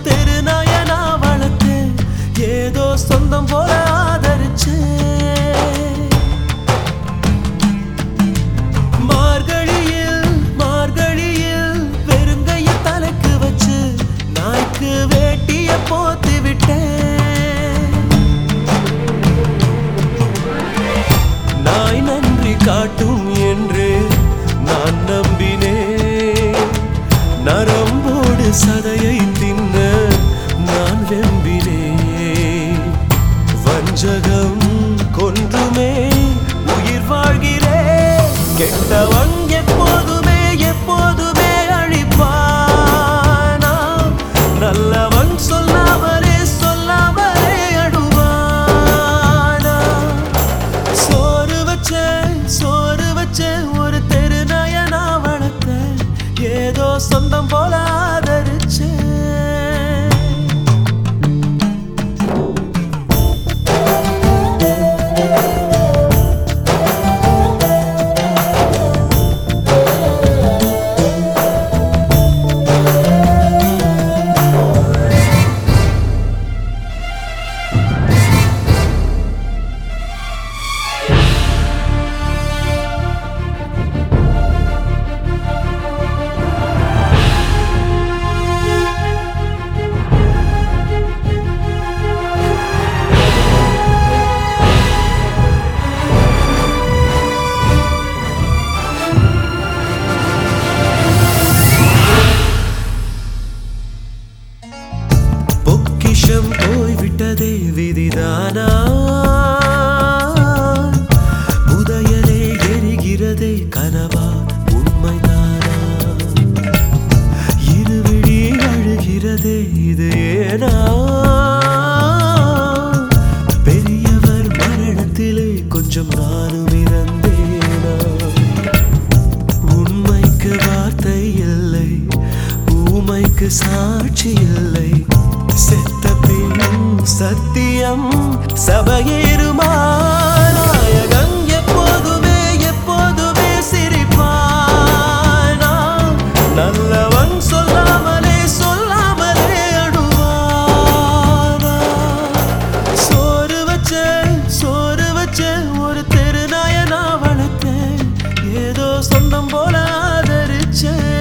தெரு நாயனா வளர்த்தேன் ஏதோ சொந்தம் போல ஆதரிச்சேன் மார்கழியில் மார்கழியில் வெறுங்கைய தலைக்கு வச்சு நாய்க்கு வேட்டிய போத்து விட்டேன் நாய் நன்றி காட்டும் என்று நான் நம்பினேன் நரம்போடு சதையை தின்ன நான் வெம்பினேன் வஞ்சகம் கொன்றுமே உயிர் வாழ்கிறேன் கெட்டவன் எப்போதுமே எப்போதுமே அழிப்பானா நல்லவன் சொல்லாமலே சொல்லாமலே அடுவானா சோறு வச்ச சோறு வச்ச ஒரு தெரு நயனா வளர்த்த ஏதோ சொந்தம் போல ஆதரிச்சேன் பொக்கிஷம் போய்விட்டதே விதிதானா புதையலே எரிகிறதே கனவா உண்மைதானா இருவிழி அழுகிறதே இது ஏனா பெரியவர் மரணத்திலே கொஞ்சம் நானும் இறந்தேனா உண்மைக்கு வார்த்தை இல்லை ஊமைக்கு சாட்சி இல்லை செத்த பின் சத்தியம் சபையேறுமா நாயகன் எப்போதுமே எப்போதுமே சிரிப்பானா நல்லவன் சொல்லாமலே சொல்லாமலே அடுவானா சோறு வச்ச சோறு வச்ச ஒரு தெரு நாயனா வளர்த்தேன் ஏதோ சொந்தம் போல ஆதரிச்சேன்